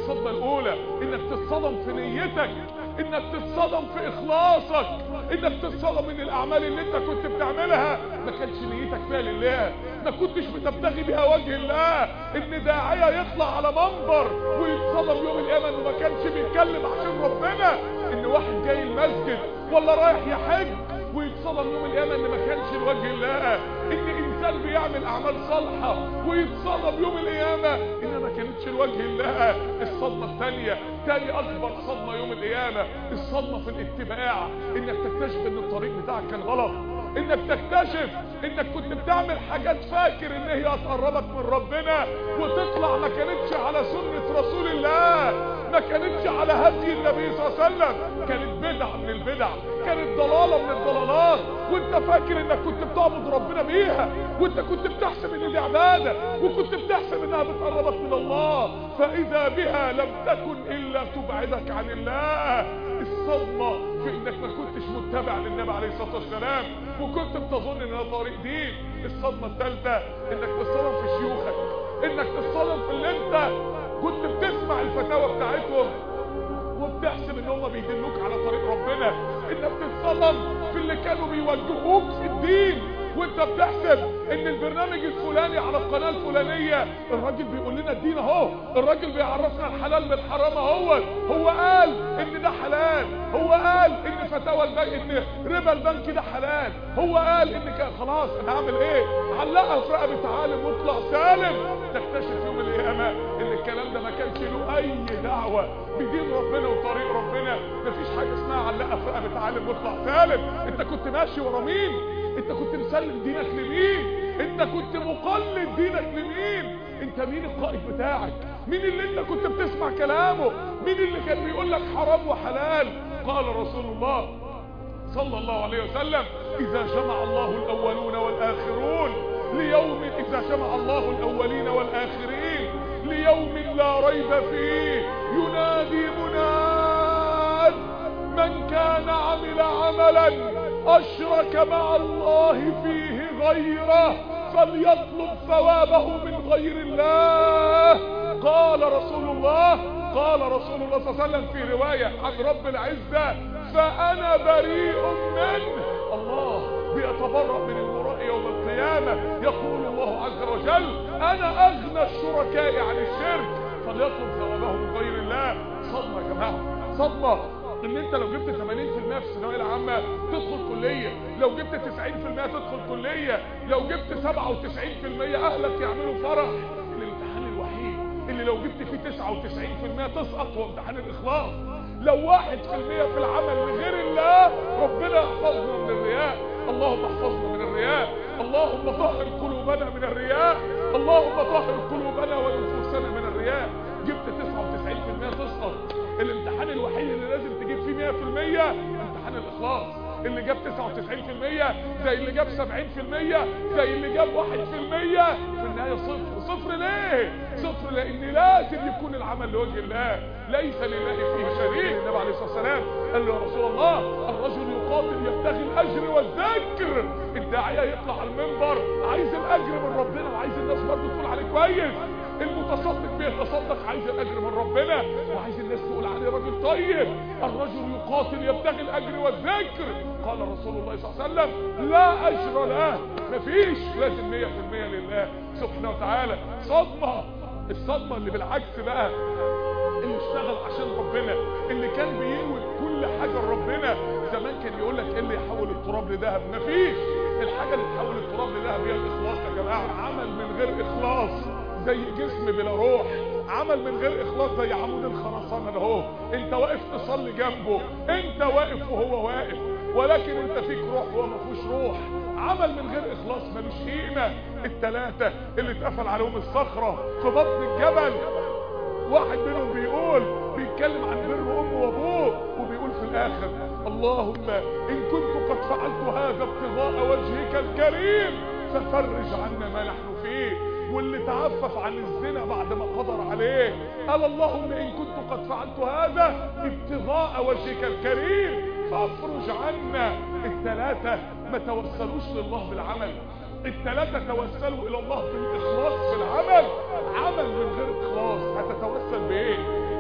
الصدمة الاولى انك تتصدم في نيتك انك تتصدم في اخلاصك انك تتصدم ان الاعمال اللي انت كنت بتعملها ما كانش نيتك فيها لله ما كنتش بتبتغي بها وجه الله ان داعية يطلع على منبر ويتصدم يوم القيامة انه ما كانش بيتكلم عشان ربنا ان واحد جاي المسجد ولا رايح يحج ويتصدم يوم القيامة ان ما كانش لوجه الله ان انسان بيعمل اعمال صالحة ويتصدم يوم القيامة ان ما كانتش لوجه الله الصدمة الثانية تاني اكبر صدمة يوم القيامة الصدمة في الاتباع انك تكتشف ان الطريق بتاعك كان غلط انك تكتشف انك كنت بتعمل حاجات فاكر ان هي هتقربك من ربنا وتطلع ما كانتش على سنة رسول الله ما كانتش على هدي النبي صلى الله عليه وسلم كانت بدعة من البدع كانت ضلالة من الضلالات وانت فاكر انك كنت بتعبد ربنا بيها وانت كنت بتحسب ان دي عبادة وكنت بتحسب انها بتقربك من الله فاذا بها لم تكن الا تبعدك عن الله الصدمة في انك ما كنتش متبع للنبي عليه الصلاة والسلام وكنت بتظن ان ده طريق دين الصدمة الثالثة انك تصطدم في شيوخك انك تصطدم في اللي انت كنت بتسمع الفتاوى بتاعتهم وبتحسب ان هم بيدلوك على طريق ربنا انك تتصدم في اللي كانوا بيوجهوك في الدين وانت بتحسب ان البرنامج الفلاني على القناة الفلانية الراجل بيقول لنا الدين اهو الراجل بيعرفنا الحلال من الحرام اهو هو قال ان ده حلال هو قال ان فتاوى البنك ان ربا البنك ده حلال هو قال ان كان خلاص انا هعمل ايه علقها في رقبة عالم واطلع سالم تكتشف يوم القيامة ان الكلام ده ما كانش له اي دعوة بدين ربنا وطريق ربنا مفيش حاجة اسمها علقها في رقبة عالم واطلع سالم انت كنت ماشي ورا مين انت كنت مسلم دينك لمين انت كنت مقلد دينك لمين انت مين القائد بتاعك مين اللي انت كنت بتسمع كلامه مين اللي كان بيقول لك حرام وحلال قال رسول الله صلى الله عليه وسلم اذا جمع الله الاولون والاخرون ليوم اذا جمع الله الاولين والاخرين ليوم لا ريب فيه ينادي مناد من كان عمل عملا اشرك مع الله فيه غيره فليطلب ثوابه من غير الله قال رسول الله قال رسول الله صلى الله عليه وسلم في رواية عن رب العزة فانا بريء منه الله بيتبرأ من المراء يوم القيامة يقول الله عز وجل انا اغنى الشركاء عن الشرك فليطلب ثوابه من غير الله صدمة يا جماعة صدمة ان انت لو جبت 80% في الثانويه العامه تدخل كليه لو جبت 90% تدخل كليه لو جبت 97% اهلك يعملوا فرح الامتحان الوحيد اللي لو جبت فيه 99% تسقط هو امتحان الاخلاص لو 1% في العمل لغير الله ربنا يحفظنا من الرياء اللهم احفظنا من الرياء اللهم طهر قلوبنا من الرياء اللهم طهر قلوبنا ونفوسنا من الرياء جبت 99% تسقط الامتحان الوحيد اللي لازم تجيب فيه 100% امتحان الاخلاص اللي جاب 99% زي اللي جاب 70% زي اللي جاب 1% في النهايه صفر صفر ليه صفر لان لازم يكون العمل لوجه الله ليس لله فيه شريك النبي عليه الصلاه والسلام قال له يا رسول الله الرجل يقاتل يبتغي الاجر والذكر الداعيه يطلع على المنبر عايز الاجر من ربنا وعايز الناس برضه تقول عليه كويس المتصدق بيتصدق عايز الاجر من ربنا وعايز الناس تقول عليه راجل طيب الرجل يقاتل يبتغي الاجر والذكر قال رسول الله صلى الله عليه وسلم لا اجر له مفيش لازم 100% لله سبحانه وتعالى صدمه الصدمه اللي بالعكس بقى اللي اشتغل عشان ربنا اللي كان بينوي كل حاجه لربنا زمان كان يقول لك ايه اللي يحول التراب لذهب مفيش الحاجه اللي تحول التراب لذهب هي الاخلاص يا جماعه عمل من غير اخلاص زي جسم بلا روح عمل من غير اخلاص زي عمود الخرسانه ده اهو انت واقف تصلي جنبه انت واقف وهو واقف ولكن انت فيك روح وهو ما فيهوش روح عمل من غير اخلاص ملوش قيمه الثلاثه اللي اتقفل عليهم الصخره في بطن الجبل واحد منهم بيقول بيتكلم عن بر امه وابوه وبيقول في الاخر اللهم ان كنت قد فعلت هذا ابتغاء وجهك الكريم ففرج عنا ما نحن فيه واللي تعفف عن الزنا بعد ما قدر عليه قال اللهم ان كنت قد فعلت هذا ابتغاء وجهك الكريم فافرج عنا الثلاثة ما توسلوش لله بالعمل الثلاثة توسلوا الى الله بالاخلاص في العمل عمل من غير اخلاص هتتوسل بايه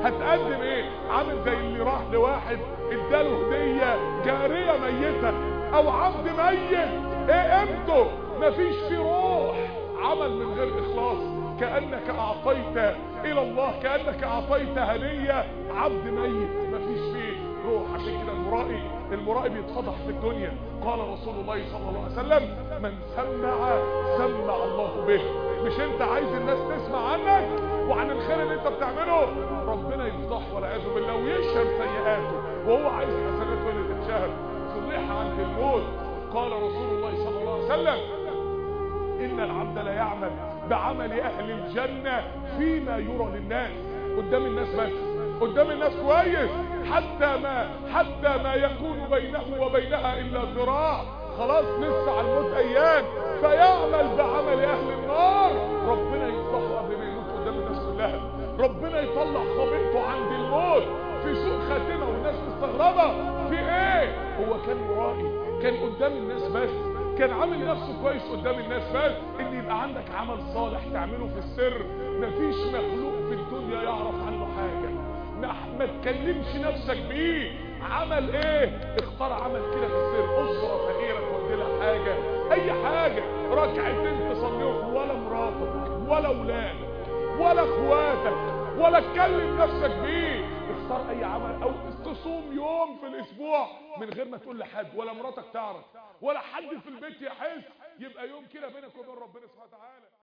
هتقدم ايه عامل زي اللي راح لواحد اداله هديه جاريه ميته او عبد ميت ايه قيمته مفيش فيه روح عمل من غير اخلاص كانك اعطيت الى الله كانك اعطيت هديه عبد ميت مفيش فيه روح عشان كده المرائي المرائي بيتفضح في الدنيا قال رسول الله صلى الله عليه وسلم من سمع سمع الله به مش انت عايز الناس تسمع عنك وعن الخير اللي انت بتعمله ربنا يفضحه والعياذ بالله ويشهر سيئاته وهو عايز حسناته اللي تتشهر فضيحه عند الموت قال رسول الله صلى الله عليه وسلم ان العبد لا يعمل بعمل اهل الجنه فيما يرى للناس قدام الناس بس قدام الناس كويس حتى ما حتى ما يكون بينه وبينها الا ذراع خلاص لسه على الموت ايام فيعمل بعمل اهل النار ربنا يفضحه قبل ما يموت قدام الناس كلها ربنا يطلع خبيئته عند الموت في سوء خاتمه والناس مستغربه في ايه هو كان مرائي كان قدام الناس بس كان عامل نفسه كويس قدام الناس بس ان يبقى عندك عمل صالح تعمله في السر مفيش مخلوق في الدنيا يعرف عنه حاجه ما, ما تكلمش نفسك بيه عمل ايه اختار عمل كده في السر اسره فقيره تودي لها حاجه اي حاجه ركعتين تصليهم ولا مراتك ولا اولادك ولا اخواتك ولا تكلم نفسك بيه اختار اي عمل او تصوم يوم في الاسبوع من غير ما تقول لحد ولا مراتك تعرف ولا حد في البيت يحس يبقى يوم كده بينك وبين ربنا سبحانه وتعالى